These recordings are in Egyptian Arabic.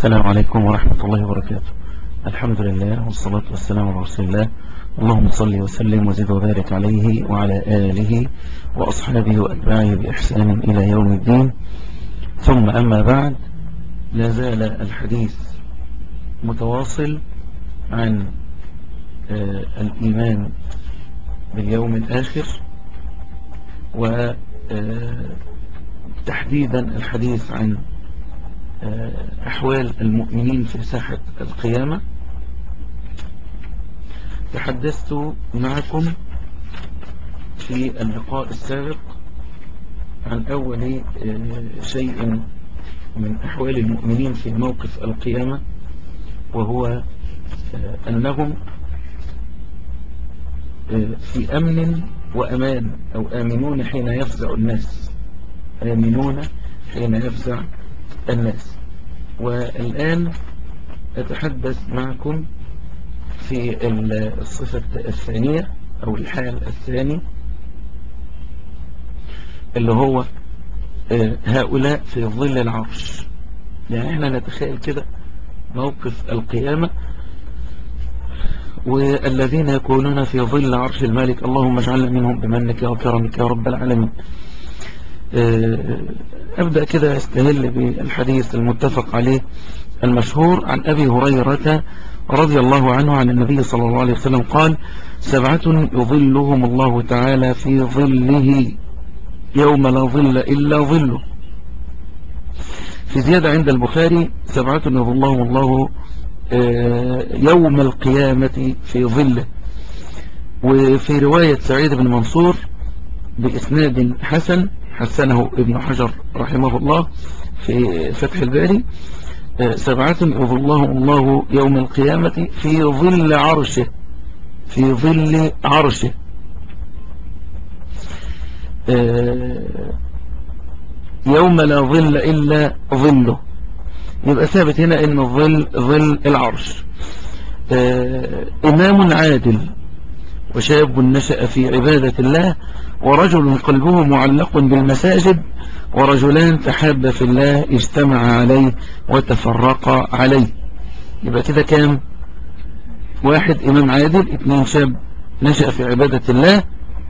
السلام عليكم ورحمة الله وبركاته الحمد لله والصلاة والسلام على رسول الله اللهم صل وسلم وزد وبارك عليه وعلى آله وأصحابه وأتباعه بإحسان إلى يوم الدين ثم أما بعد لا زال الحديث متواصل عن الإيمان باليوم الآخر وتحديدا الحديث عن أحوال المؤمنين في ساحة القيامة تحدثت معكم في اللقاء السابق عن أول شيء من أحوال المؤمنين في موقف القيامة وهو أنهم في أمن وأمان أو آمنون حين يفزع الناس آمنون حين يفزع الناس والآن أتحدث معكم في الصفة الثانية أو الحال الثاني اللي هو هؤلاء في ظل العرش يعني احنا نتخيل كده موقف القيامة والذين يكونون في ظل عرش الملك اللهم اجعلنا منهم بمنك وكرمك يا رب العالمين أبدأ كده استهل بالحديث المتفق عليه المشهور عن أبي هريرة رضي الله عنه عن النبي صلى الله عليه وسلم قال سبعة يظلهم الله تعالى في ظله يوم لا ظل إلا ظله في زيادة عند البخاري سبعة يظلهم الله يوم القيامة في ظله وفي رواية سعيد بن منصور بإسناد حسن حسنه ابن حجر رحمه الله في فتح الباري سبعة يظلهم الله يوم القيامة في ظل عرشه في ظل عرشه يوم لا ظل إلا ظله يبقى ثابت هنا ان الظل ظل العرش إمام عادل وشاب نشأ في عبادة الله ورجل قلبه معلق بالمساجد ورجلان تحاب في الله اجتمع عليه وتفرق عليه يبقى كده كام واحد إمام عادل اثنين شاب نشأ في عبادة الله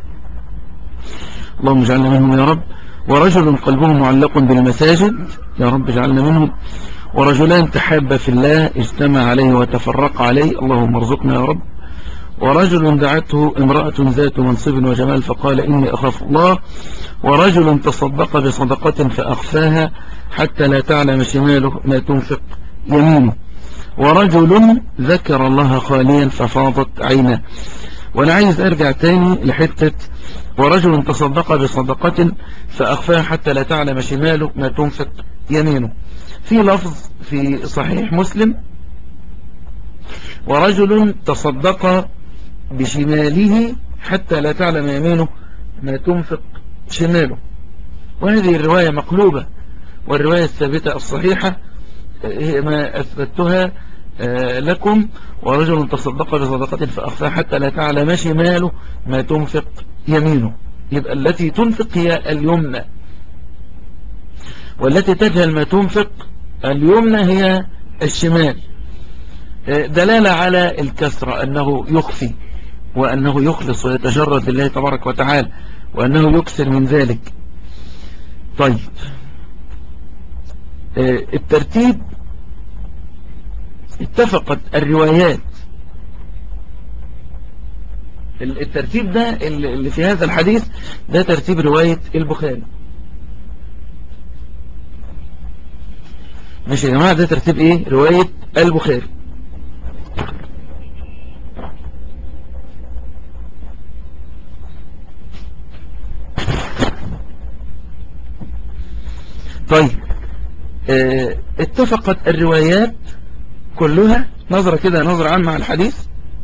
اللهم اجعلنا منهم يا رب ورجل قلبه معلق بالمساجد يا رب اجعلنا منهم ورجلان تحاب في الله اجتمع عليه وتفرق عليه اللهم ارزقنا يا رب ورجل دعته امرأة ذات منصب وجمال فقال إني أخاف الله ورجل تصدق بصدقة فأخفاها حتى لا تعلم شماله ما تنفق يمينه ورجل ذكر الله خاليا ففاضت عينه وانا عايز ارجع تاني لحتة ورجل تصدق بصدقة فأخفاها حتى لا تعلم شماله ما تنفق يمينه في لفظ في صحيح مسلم ورجل تصدق بشماله حتى لا تعلم يمينه ما تنفق شماله وهذه الرواية مقلوبة والرواية الثابتة الصحيحة هي ما أثبتها لكم ورجل تصدق بصدقة فأخفى حتى لا تعلم شماله ما تنفق يمينه يبقى التي تنفق هي اليمنى والتي تجهل ما تنفق اليمنى هي الشمال دلالة على الكسرة أنه يخفي وأنه يخلص ويتجرد لله تبارك وتعالى وأنه يكسر من ذلك طيب الترتيب اتفقت الروايات الترتيب ده اللي في هذا الحديث ده ترتيب رواية البخاري ماشي يا جماعة ده ترتيب ايه رواية البخاري طيب اه اتفقت الروايات كلها نظرة كده نظرة عامة على الحديث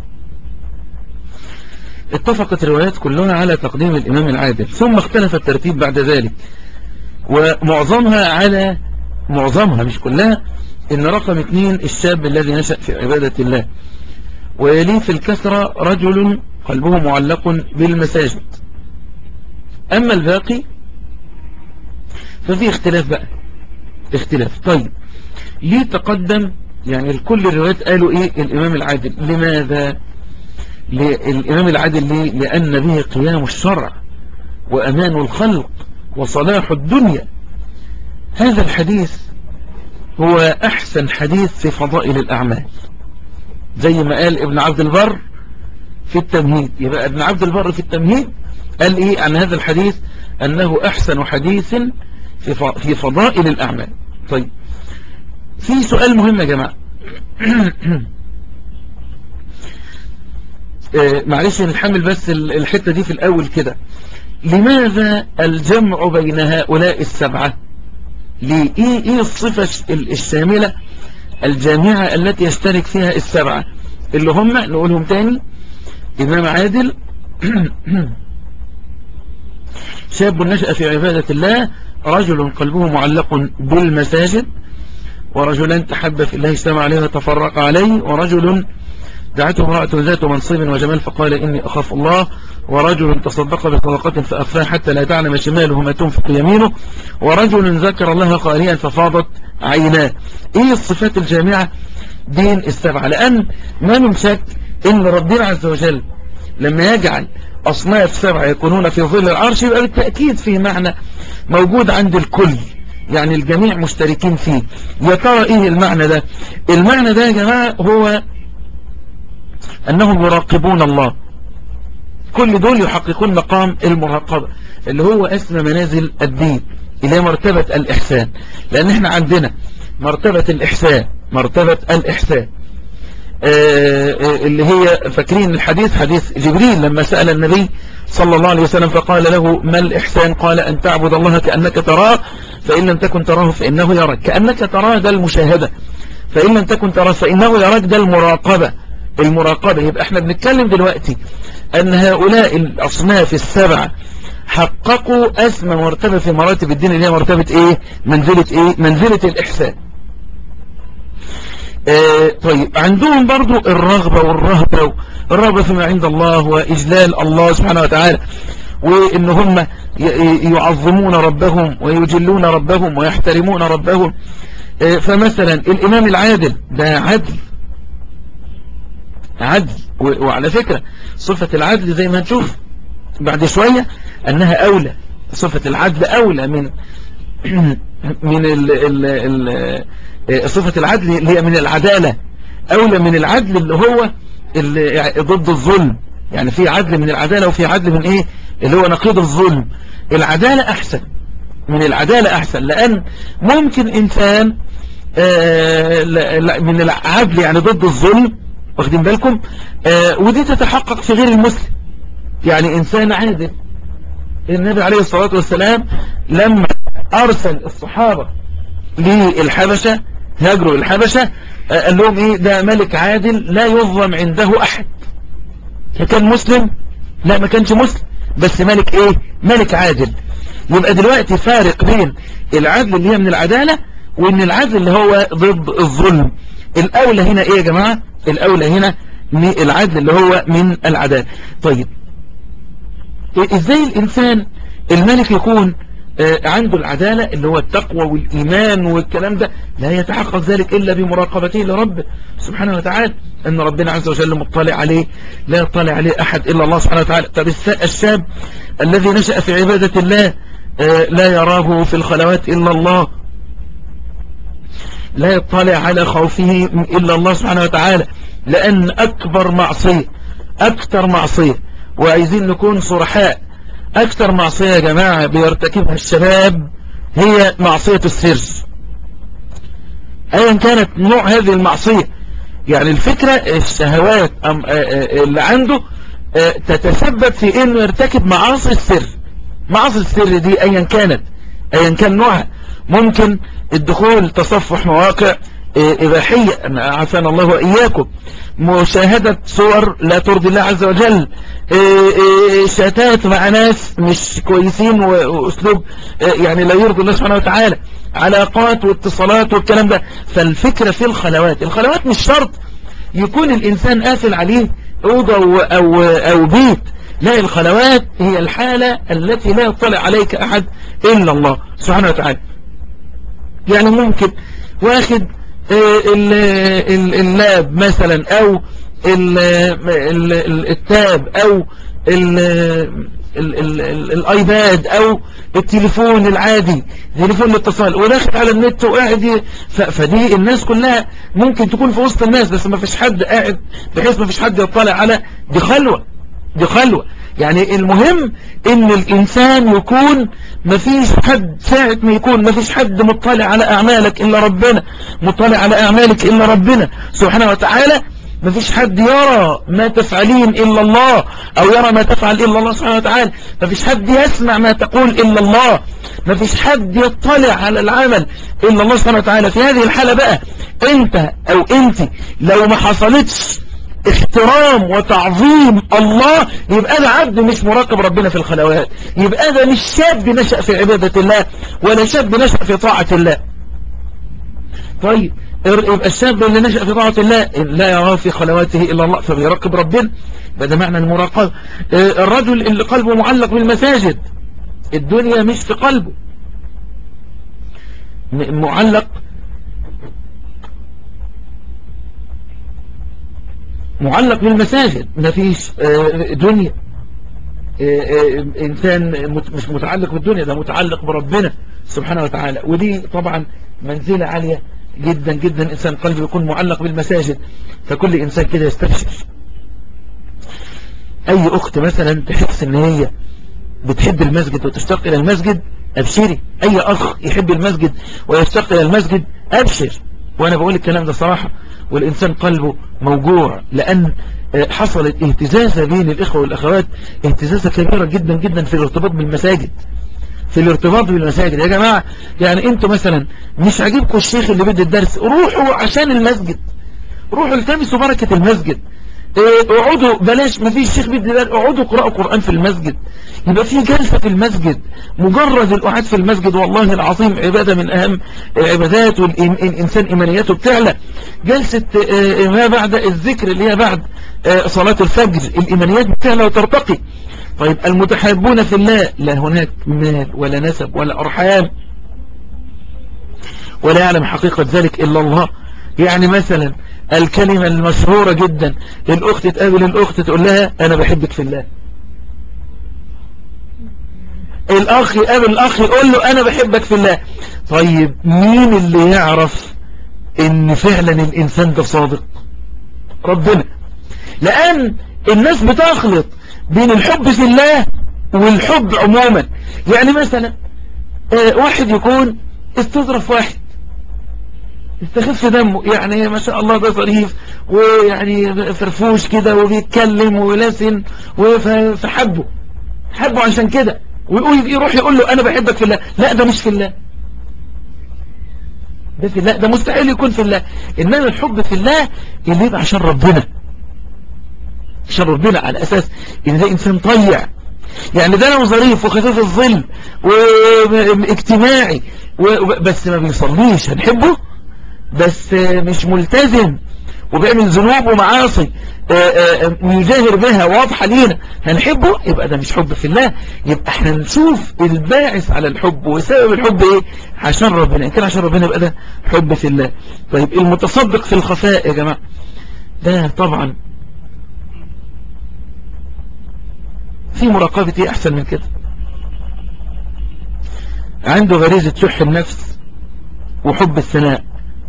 اتفقت الروايات كلها على تقديم الإمام العادل ثم اختلف الترتيب بعد ذلك ومعظمها على معظمها مش كلها ان رقم اثنين الشاب الذي نشأ في عبادة الله ويليه في الكثرة رجل قلبه معلق بالمساجد أما الباقي ففي اختلاف بقى اختلاف طيب ليه تقدم يعني الكل الروايات قالوا ايه الامام العادل لماذا الامام العادل ليه لان به قيام الشرع وامان الخلق وصلاح الدنيا هذا الحديث هو احسن حديث في فضائل الاعمال زي ما قال ابن عبد البر في التمهيد يبقى ابن عبد البر في التمهيد قال ايه عن هذا الحديث انه احسن حديث في فضائل الاعمال طيب في سؤال مهم يا جماعة آه، معلش نحمل بس الحتة دي في الاول كده لماذا الجمع بين هؤلاء السبعة ليه ايه, إيه الصفة الشاملة الجامعة التي يشترك فيها السبعة اللي هم نقولهم تاني إمام عادل شاب نشأ في عبادة الله رجل قلبه معلق بالمساجد ورجلان تحب في الله اجتمع عليه وتفرق عليه ورجل دعته امرأة ذات منصب وجمال فقال إني أخاف الله ورجل تصدق بصدقة فأخفاها حتى لا تعلم شماله ما تنفق يمينه ورجل ذكر الله قارئا ففاضت عيناه إيه الصفات الجامعة دين السبعة لأن ما من شك إن ربنا عز وجل لما يجعل أصناف سبعة يكونون في ظل العرش يبقى بالتأكيد فيه معنى موجود عند الكل يعني الجميع مشتركين فيه يا ترى ايه المعنى ده المعنى ده يا جماعة هو انهم يراقبون الله كل دول يحققون مقام المراقبة اللي هو اسم منازل الدين اللي هي مرتبة الإحسان لأن احنا عندنا مرتبة الإحسان مرتبة الإحسان آه، آه، اللي هي فاكرين الحديث حديث جبريل لما سأل النبي صلى الله عليه وسلم فقال له ما الإحسان قال أن تعبد الله كأنك تراه فإن لم تكن تراه فإنه يراك كأنك تراه ده المشاهدة فإن لم تكن تراه فإنه يراك ده المراقبة المراقبة يبقى احنا بنتكلم دلوقتي أن هؤلاء الأصناف السبعة حققوا أسمى مرتبة في مراتب الدين اللي هي مرتبة ايه منزلة ايه منزلة الإحسان اه طيب عندهم برضو الرغبة والرهبة الرغبة فيما عند الله وإجلال الله سبحانه وتعالى وإن هم يعظمون ربهم ويجلون ربهم ويحترمون ربهم اه فمثلا الإمام العادل ده عدل عدل وعلى فكرة صفة العدل زي ما نشوف بعد شوية أنها أولى صفة العدل أولى من من ال ال ال صفة العدل اللي هي من العدالة أولى من العدل اللي هو اللي ضد الظلم يعني في عدل من العدالة وفي عدل من إيه اللي هو نقيض الظلم العدالة أحسن من العدالة أحسن لأن ممكن إنسان من العدل يعني ضد الظلم واخدين بالكم ودي تتحقق في غير المسلم يعني إنسان عادل النبي عليه الصلاة والسلام لما أرسل الصحابة للحبشة هاجروا الحبشة قال لهم إيه ده ملك عادل لا يظلم عنده أحد كان مسلم لا ما كانش مسلم بس ملك إيه ملك عادل يبقى دلوقتي فارق بين العدل اللي هي من العدالة وإن العدل اللي هو ضد الظلم الأولى هنا إيه يا جماعة الأولى هنا العدل اللي هو من العدالة طيب ازاي الانسان الملك يكون عنده العدالة اللي هو التقوى والإيمان والكلام ده لا يتحقق ذلك إلا بمراقبته لربه سبحانه وتعالى أن ربنا عز وجل مطلع عليه لا يطلع عليه أحد إلا الله سبحانه وتعالى طب الشاب الذي نشأ في عبادة الله لا يراه في الخلوات إلا الله لا يطلع على خوفه إلا الله سبحانه وتعالى لأن أكبر معصية أكثر معصية وعايزين نكون صرحاء أكثر معصية يا جماعة بيرتكبها الشباب هي معصية السر أيا كانت نوع هذه المعصية يعني الفكرة الشهوات اللي عنده تتسبب في انه يرتكب معاصي السر معاصي السر دي ايا كانت ايا كان نوعها ممكن الدخول تصفح مواقع إباحية عافانا الله وإياكم مشاهدة صور لا ترضي الله عز وجل شتات مع ناس مش كويسين وأسلوب يعني لا يرضي الله سبحانه وتعالى علاقات واتصالات والكلام ده فالفكرة في الخلوات الخلوات مش شرط يكون الإنسان قافل عليه أوضة أو, أو بيت لا الخلوات هي الحالة التي لا يطلع عليك أحد إلا الله سبحانه وتعالى يعني ممكن واخد اللاب مثلا او التاب او الايباد او التليفون العادي تليفون الاتصال وداخل على النت وقاعد فدي الناس كلها ممكن تكون في وسط الناس بس ما فيش حد قاعد بحيث ما فيش حد يطلع على دي خلوة دي خلوة يعني المهم ان الانسان يكون ما فيش حد ساعة ما يكون ما فيش حد مطلع على اعمالك الا ربنا مطلع على اعمالك الا ربنا سبحانه وتعالى ما فيش حد يرى ما تفعلين إلا الله أو يرى ما تفعل إلا الله سبحانه وتعالى ما فيش حد يسمع ما تقول إلا الله ما فيش حد يطلع على العمل إلا الله سبحانه وتعالى في هذه الحالة بقى أنت أو أنت لو ما حصلتش احترام وتعظيم الله يبقى ده عبد مش مراقب ربنا في الخلوات يبقى ده مش شاب نشأ في عبادة الله ولا شاب نشأ في طاعة الله طيب يبقى الشاب اللي نشأ في طاعة الله لا يرى في خلواته إلا الله فبيراقب ربنا ده معنى المراقبة آه، الرجل اللي قلبه معلق بالمساجد الدنيا مش في قلبه معلق معلق بالمساجد مفيش آه، دنيا آه، إنسان مش متعلق بالدنيا ده متعلق بربنا سبحانه وتعالى ودي طبعا منزلة عالية جدا جدا إنسان قلبه يكون معلق بالمساجد فكل إنسان كده يستبشر أي أخت مثلا تحس إن هي بتحب المسجد وتشتاق إلى المسجد أبشري أي أخ يحب المسجد ويشتاق إلى المسجد أبشر وأنا بقول الكلام ده صراحة والإنسان قلبه موجوع لأن آه، حصلت اهتزازة بين الإخوة والأخوات اهتزازة كبيرة جدا جدا في الارتباط بالمساجد في الارتباط بالمساجد يا جماعة يعني انتوا مثلا مش عاجبكم الشيخ اللي بيدي الدرس روحوا عشان المسجد روحوا التمسوا بركة المسجد إيه، اقعدوا بلاش ما فيش شيخ بيدي درس اقعدوا اقرأوا قرآن في المسجد يبقى في جلسة في المسجد مجرد القعاد في المسجد والله العظيم عبادة من اهم العبادات والانسان ايمانياته بتعلى جلسة إيه، ما بعد الذكر اللي هي بعد إيه، صلاة الفجر الايمانيات بتعلى وترتقي طيب المتحابون في الله لا هناك مال ولا نسب ولا أرحام ولا يعلم حقيقة ذلك إلا الله يعني مثلا الكلمة المشهورة جدا الأخت تقابل الأخت تقول لها أنا بحبك في الله الأخ يقابل الأخ يقول له أنا بحبك في الله طيب مين اللي يعرف إن فعلا الإنسان ده صادق ربنا لأن الناس بتخلط بين الحب في الله والحب عموما يعني مثلا آه، واحد يكون استظرف واحد استخف دمه يعني ما شاء الله ده ظريف ويعني فرفوش كده وبيتكلم ولسن فحبه حبه عشان كده ويقول يروح يقول له انا بحبك في الله لا ده مش في الله ده في الله ده مستحيل يكون في الله انما الحب في الله اللي يبقى عشان ربنا عشان ربنا على أساس إن ده إنسان طيع يعني ده لو ظريف وخفيف الظل واجتماعي بس ما بيصليش هنحبه بس مش ملتزم وبيعمل ذنوب ومعاصي آه، آه، يجاهر بها واضحة لينا هنحبه يبقى ده مش حب في الله يبقى احنا نشوف الباعث على الحب وسبب الحب ايه عشان ربنا ان كان عشان ربنا يبقى ده حب في الله طيب المتصدق في الخفاء يا جماعة ده طبعا في مراقبة احسن من كده عنده غريزة شح النفس وحب الثناء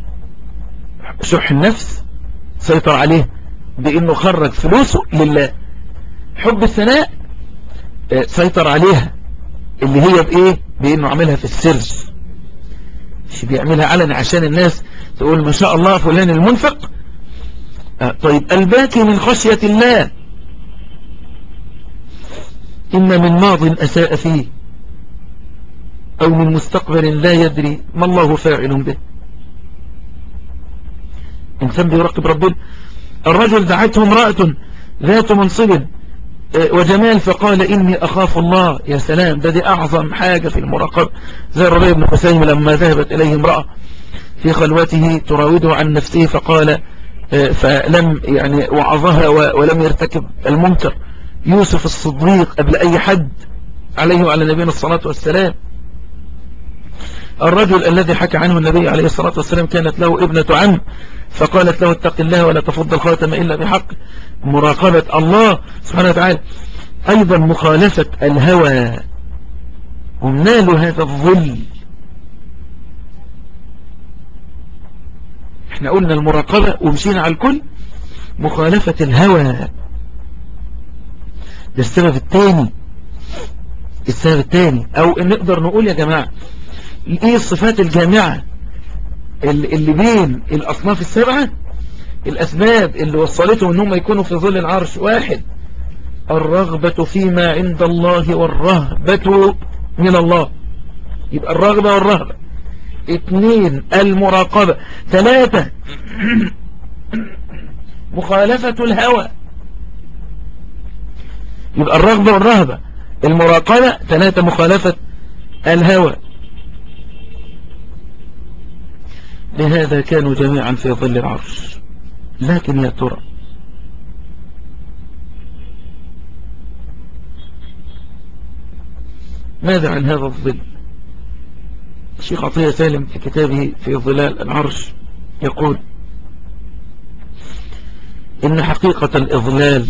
شح النفس سيطر عليه بانه خرج فلوسه لله حب الثناء آه، سيطر عليها اللي هي بايه بانه عملها في السر مش بيعملها علني عشان الناس تقول ما شاء الله فلان المنفق آه، طيب الباكي من خشية الله إما من ماض أساء فيه أو من مستقبل لا يدري ما الله فاعل به إنسان بيراقب ربنا الرجل دعته امرأة ذات منصب آه، وجمال فقال إني أخاف الله يا سلام ده دي أعظم حاجة في المراقبة زي الربيع بن حسين لما ذهبت إليه امرأة في خلوته تراوده عن نفسه فقال آه، فلم يعني وعظها ولم يرتكب المنكر يوسف الصديق قبل أي حد عليه وعلى نبينا الصلاة والسلام الرجل الذي حكى عنه النبي عليه الصلاة والسلام كانت له ابنة عم فقالت له اتق الله ولا تفض الخاتم إلا بحق مراقبة الله سبحانه وتعالى أيضا مخالفة الهوى ومنال هذا الظل احنا قلنا المراقبة ومشينا على الكل مخالفة الهوى ده السبب الثاني السبب الثاني او نقدر نقول يا جماعة ايه الصفات الجامعة اللي بين الاصناف السبعة الاسباب اللي وصلتهم انهم يكونوا في ظل العرش واحد الرغبة فيما عند الله والرهبة من الله يبقى الرغبة والرهبة اثنين المراقبة ثلاثة مخالفة الهوى يبقى الرغبة والرهبة المراقبة ثلاثة مخالفة الهوى لهذا كانوا جميعا في ظل العرش لكن يا ترى ماذا عن هذا الظل الشيخ عطية سالم في كتابه في ظلال العرش يقول إن حقيقة الإظلال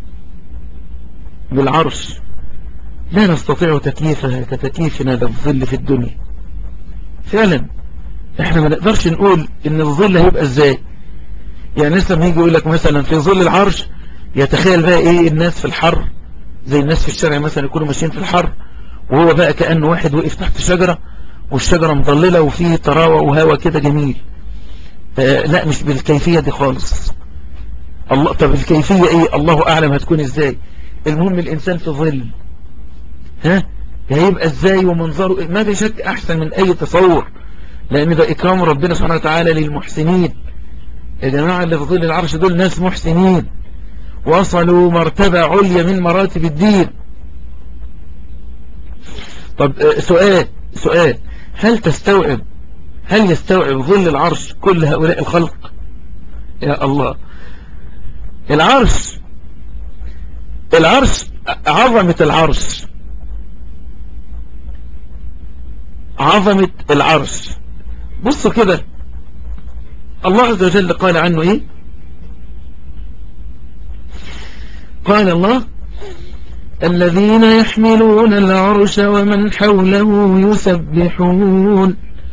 بالعرش لا نستطيع تكييفها كتكييفنا للظل في الدنيا فعلا احنا ما نقدرش نقول ان الظل هيبقى ازاي يعني لسه يجي يقول لك مثلا في ظل العرش يتخيل بقى ايه الناس في الحر زي الناس في الشارع مثلا يكونوا ماشيين في الحر وهو بقى كأنه واحد وقف تحت شجرة والشجرة مضللة وفيه طراوة وهوا كده جميل آه لا مش بالكيفية دي خالص الله طب الكيفية ايه الله اعلم هتكون ازاي المهم الانسان في ظل ها هيبقى ازاي ومنظره ما في شك احسن من اي تصور لان ده اكرام ربنا سبحانه وتعالى للمحسنين يا جماعة اللي في ظل العرش دول ناس محسنين وصلوا مرتبة عليا من مراتب الدين طب سؤال سؤال هل تستوعب هل يستوعب ظل العرش كل هؤلاء الخلق يا الله العرش العرش عظمة العرش عظمة العرش بصوا كده الله عز وجل قال عنه ايه قال الله الذين يحملون العرش ومن حوله يسبحون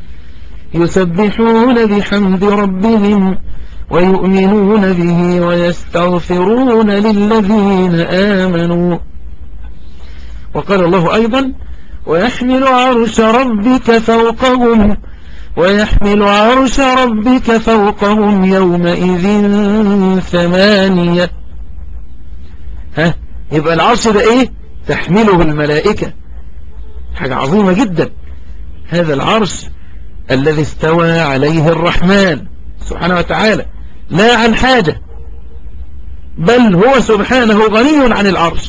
يسبحون بحمد ربهم ويؤمنون به ويستغفرون للذين آمنوا وقال الله أيضا ويحمل عرش ربك فوقهم ويحمل عرش ربك فوقهم يومئذ ثمانية ها يبقى العرش ده ايه تحمله الملائكة حاجة عظيمة جدا هذا العرش الذي استوى عليه الرحمن سبحانه وتعالى لا عن حاجة بل هو سبحانه غني عن العرش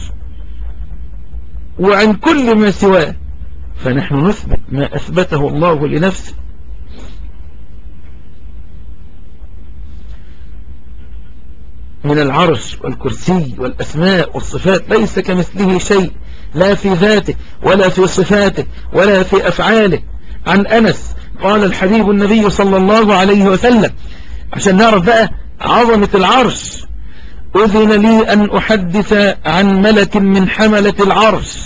وعن كل ما سواه فنحن نثبت ما أثبته الله لنفسه من العرش والكرسي والأسماء والصفات ليس كمثله شيء لا في ذاته ولا في صفاته ولا في أفعاله عن أنس قال الحبيب النبي صلى الله عليه وسلم عشان نعرف بقى عظمة العرش أذن لي أن أحدث عن ملك من حملة العرش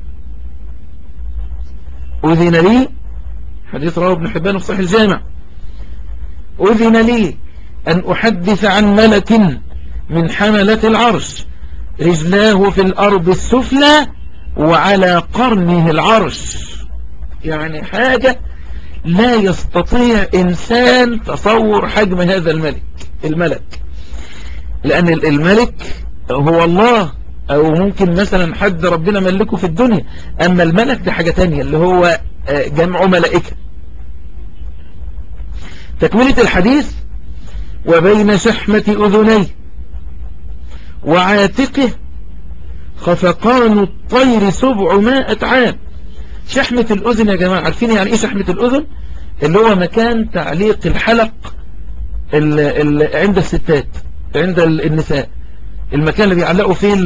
أذن لي حديث رواه ابن حبان في صحيح الجامع أذن لي أن أحدث عن ملك من حملة العرش رجلاه في الأرض السفلى وعلى قرنه العرش يعني حاجة لا يستطيع إنسان تصور حجم هذا الملك الملك لأن الملك هو الله أو ممكن مثلا حد ربنا ملكه في الدنيا أما الملك ده حاجة تانية اللي هو جمع ملائكة تكملة الحديث وبين شحمة أذنيه وعاتقه خفقان الطير سبعمائة عام شحمة الأذن يا جماعة عارفين يعني إيه شحمة الأذن اللي هو مكان تعليق الحلق ال ال عند الستات عند النساء المكان اللي بيعلقوا فيه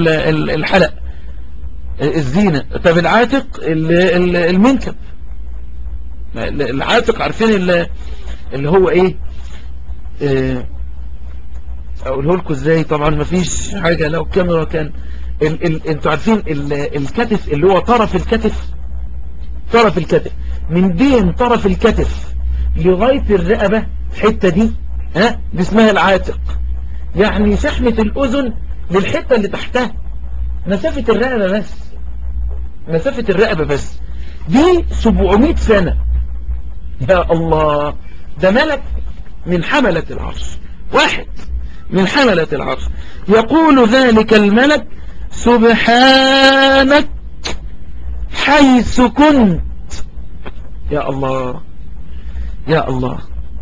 العاتق عارفين اللي هو ايه اه اقوله لكم ازاي طبعا ما فيش حاجة لو كاميرا كان ال ال انتوا عارفين ال الكتف اللي هو طرف الكتف طرف الكتف من بين طرف الكتف لغاية الرقبة الحتة دي ها دي اسمها العاتق يعني شحمة الأذن للحتة اللي تحتها مسافة الرقبة بس مسافة الرقبة بس دي 700 سنة يا الله ده ملك من حملة العرش واحد من حملة العرش يقول ذلك الملك سبحانك حيث كنت يا الله يا الله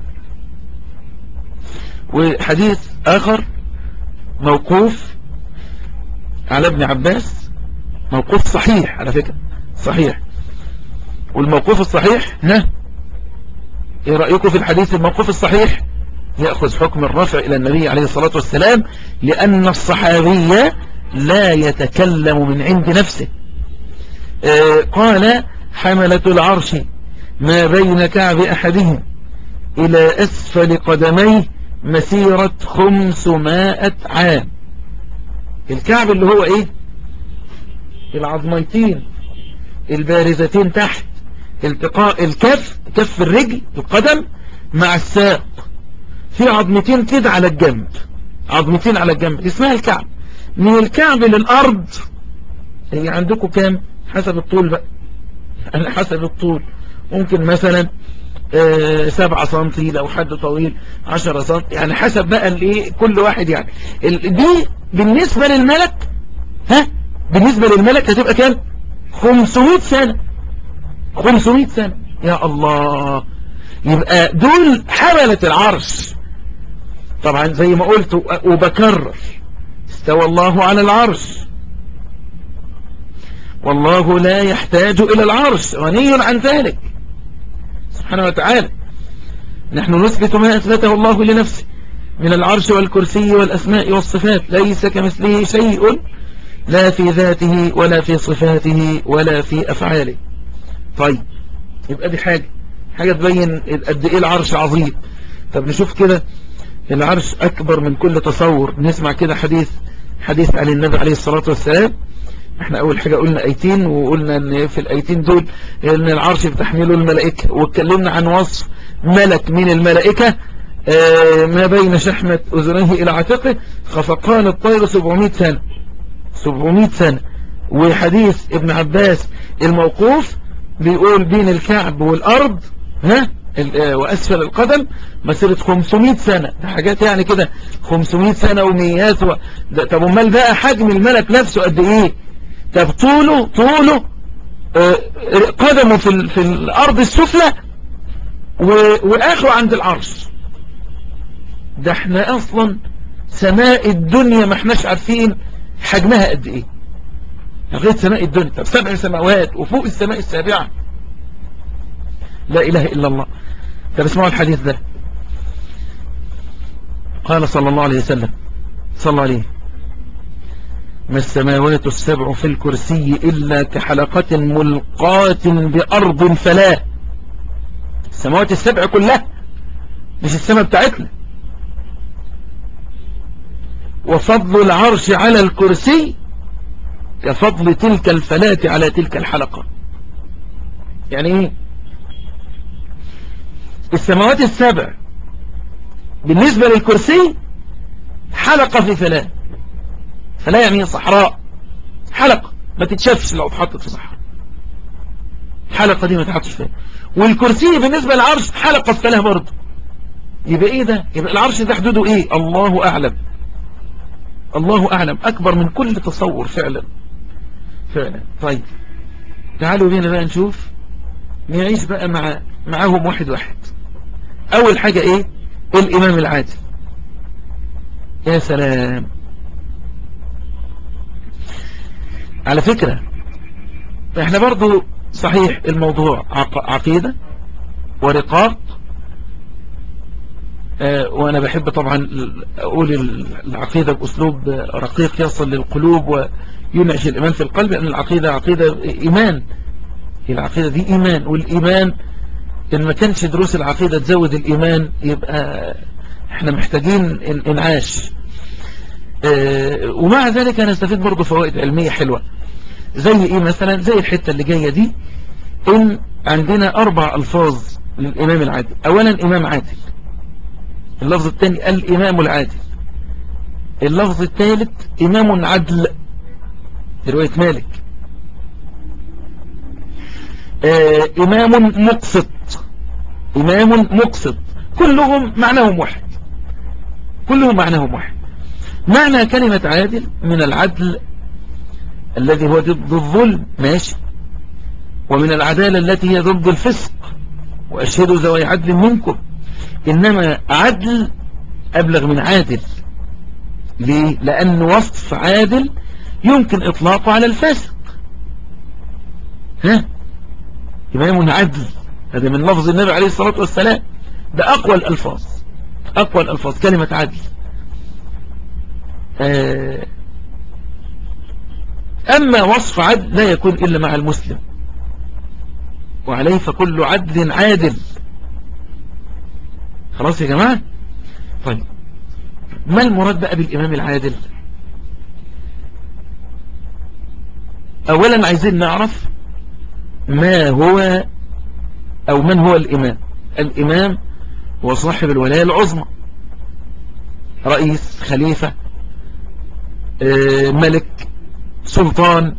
وحديث آخر موقوف على ابن عباس موقوف صحيح على فكرة صحيح والموقوف الصحيح ها ايه رأيكم في الحديث الموقوف الصحيح يأخذ حكم الرفع إلى النبي عليه الصلاة والسلام لأن الصحابي لا يتكلم من عند نفسه آه قال حملة العرش ما بين كعب أحدهم إلى أسفل قدميه مسيرة خمسمائة عام الكعب اللي هو ايه العظميتين البارزتين تحت التقاء الكف كف الرجل القدم مع الساق في عظمتين كده على الجنب عظمتين على الجنب اسمها الكعب من الكعب للأرض هي عندكم كام حسب الطول بقى على حسب الطول ممكن مثلا آه سبعة سنتي لو حد طويل عشرة سنتي يعني حسب بقى الايه كل واحد يعني دي بالنسبة للملك ها بالنسبة للملك هتبقى كام 500 سنة 500 سنة يا الله يبقى دول حملة العرش طبعا زي ما قلت وبكرر استوى الله على العرش والله لا يحتاج إلى العرش غني عن ذلك سبحانه وتعالى نحن نثبت ما أثبته الله لنفسه من العرش والكرسي والأسماء والصفات ليس كمثله شيء لا في ذاته ولا في صفاته ولا في أفعاله طيب يبقى دي حاجة حاجة تبين قد ايه العرش عظيم طب نشوف كده العرش أكبر من كل تصور نسمع كده حديث حديث عن النبي عليه الصلاة والسلام احنا اول حاجة قلنا ايتين وقلنا ان في الايتين دول ان العرش بتحمله الملائكة واتكلمنا عن وصف ملك من الملائكة اه ما بين شحمة اذنيه الى عاتقه خفقان الطير 700 سنة 700 سنة وحديث ابن عباس الموقوف بيقول بين الكعب والارض ها واسفل القدم مسيرة 500 سنة حاجات يعني كده 500 سنة وميات و... طب امال بقى حجم الملك نفسه قد ايه طب طوله طوله آه قدمه في, ال... في الارض السفلى و... واخره عند العرش ده احنا اصلا سماء الدنيا ما احناش عارفين حجمها قد ايه لغاية سماء الدنيا طب سبع سماوات وفوق السماء السابعة لا إله إلا الله طب اسمعوا الحديث ده قال صلى الله عليه وسلم صلى الله عليه ما السماوات السبع في الكرسي إلا كحلقة ملقاة بأرض فلا السماوات السبع كلها مش السماء بتاعتنا وفضل العرش على الكرسي كفضل تلك الفلاة على تلك الحلقة يعني ايه السماوات السبع بالنسبة للكرسي حلقة في فلاة فلاة يعني صحراء حلقة ما تتشافش لو اتحطت في صحراء الحلقة دي ما تحطش فيها والكرسي بالنسبة للعرش حلقة في فلاة برضه يبقى ايه ده يبقى العرش ده حدوده ايه الله اعلم الله اعلم اكبر من كل تصور فعلا فعلا طيب تعالوا بينا بقى نشوف نعيش بقى مع معاهم واحد واحد اول حاجة ايه الامام العادل يا سلام على فكرة احنا برضو صحيح الموضوع عقيدة ورقاق اه وانا بحب طبعا اقول العقيدة باسلوب رقيق يصل للقلوب وينعش الايمان في القلب لان العقيدة عقيدة ايمان العقيدة دي ايمان والايمان إن ما كانش دروس العقيدة تزود الإيمان يبقى احنا محتاجين انعاش اه ومع ذلك هنستفيد برضه فوائد علمية حلوة زي ايه مثلا زي الحتة اللي جاية دي ان عندنا اربع الفاظ للامام العادل اولا امام عادل اللفظ الثاني الامام العادل اللفظ الثالث امام عدل رواية مالك اه امام مقسط امام مقسط كلهم معناهم واحد كلهم معناهم واحد معنى كلمة عادل من العدل الذي هو ضد الظلم ماشي ومن العدالة التي هي ضد الفسق وأشهدوا ذوي عدل منكم إنما عدل أبلغ من عادل ليه؟ لأن وصف عادل يمكن إطلاقه على الفسق ها إمام عدل هذا من لفظ النبي عليه الصلاة والسلام ده أقوى الألفاظ أقوى الألفاظ كلمة عدل أما وصف عدل لا يكون إلا مع المسلم وعليه فكل عدل عادل خلاص يا جماعة طيب ما المراد بقى بالإمام العادل أولا عايزين نعرف ما هو أو من هو الإمام الإمام هو صاحب الولاية العظمى رئيس خليفة ملك سلطان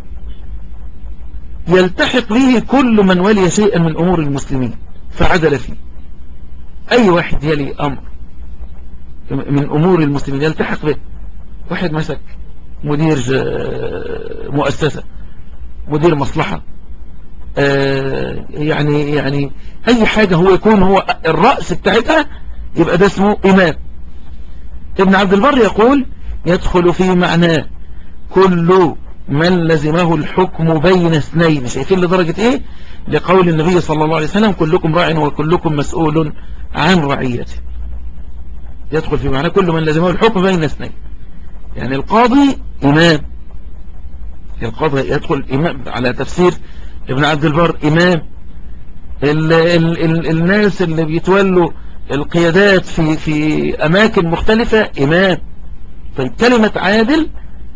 يلتحق به كل من ولي شيئا من أمور المسلمين فعدل فيه أي واحد يلي أمر من أمور المسلمين يلتحق به واحد مسك مدير مؤسسة مدير مصلحة يعني يعني أي حاجة هو يكون هو الرأس بتاعتها يبقى ده اسمه إمام ابن عبد البر يقول يدخل في معناه كل من لزمه الحكم بين اثنين شايفين لدرجة ايه لقول النبي صلى الله عليه وسلم كلكم راع وكلكم مسؤول عن رعيته يدخل في معنى كل من لزمه الحكم بين اثنين يعني القاضي إمام القاضي يدخل إمام على تفسير ابن عبد البر إمام ال ال ال الناس اللي بيتولوا القيادات في في أماكن مختلفة إمام طيب كلمة عادل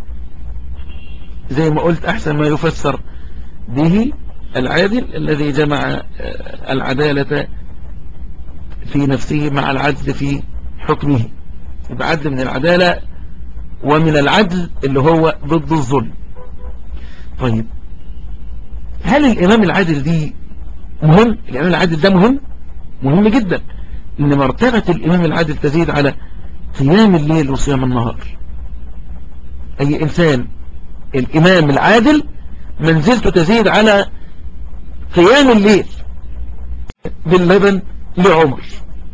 زي ما قلت أحسن ما يفسر به العادل الذي جمع العدالة في نفسه مع العدل في حكمه يبقى عدل من العدالة ومن العدل اللي هو ضد الظلم طيب هل الإمام العادل دي مهم الإمام العادل ده مهم مهم جدا إن مرتبة الإمام العادل تزيد على قيام الليل وصيام النهار أي إنسان الإمام العادل منزلته تزيد على قيام الليل باللبن لعمر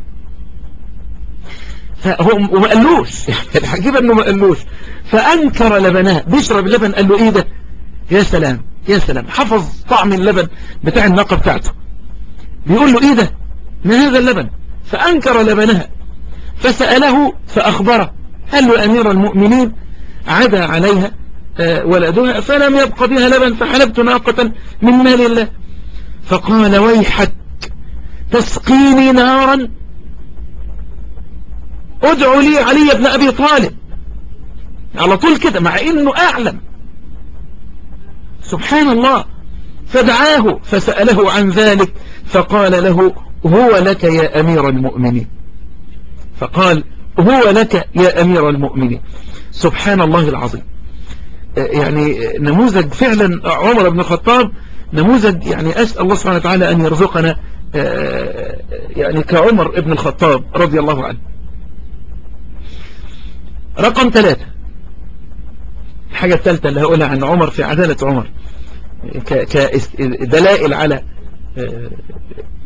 فهو وما قالوش الحقيقة انه ما قالوش فانكر لبنها بيشرب اللبن قال له ايه ده يا سلام يا سلام حفظ طعم اللبن بتاع الناقة بتاعته بيقول له ايه ده ما هذا اللبن فانكر لبنها فسأله فاخبره قال له امير المؤمنين عدا عليها ولدها فلم يبق بها لبن فحلبت ناقة من مال الله فقال ويحك تسقيني نارا ادعو لي علي بن أبي طالب على طول كده مع انه اعلم سبحان الله فدعاه فسأله عن ذلك فقال له هو لك يا أمير المؤمنين فقال هو لك يا أمير المؤمنين سبحان الله العظيم يعني نموذج فعلا عمر بن الخطاب نموذج يعني أسأل الله سبحانه وتعالى أن يرزقنا يعني كعمر بن الخطاب رضي الله عنه رقم ثلاثة الحاجة الثالثة اللي هقولها عن عمر في عدالة عمر كدلائل على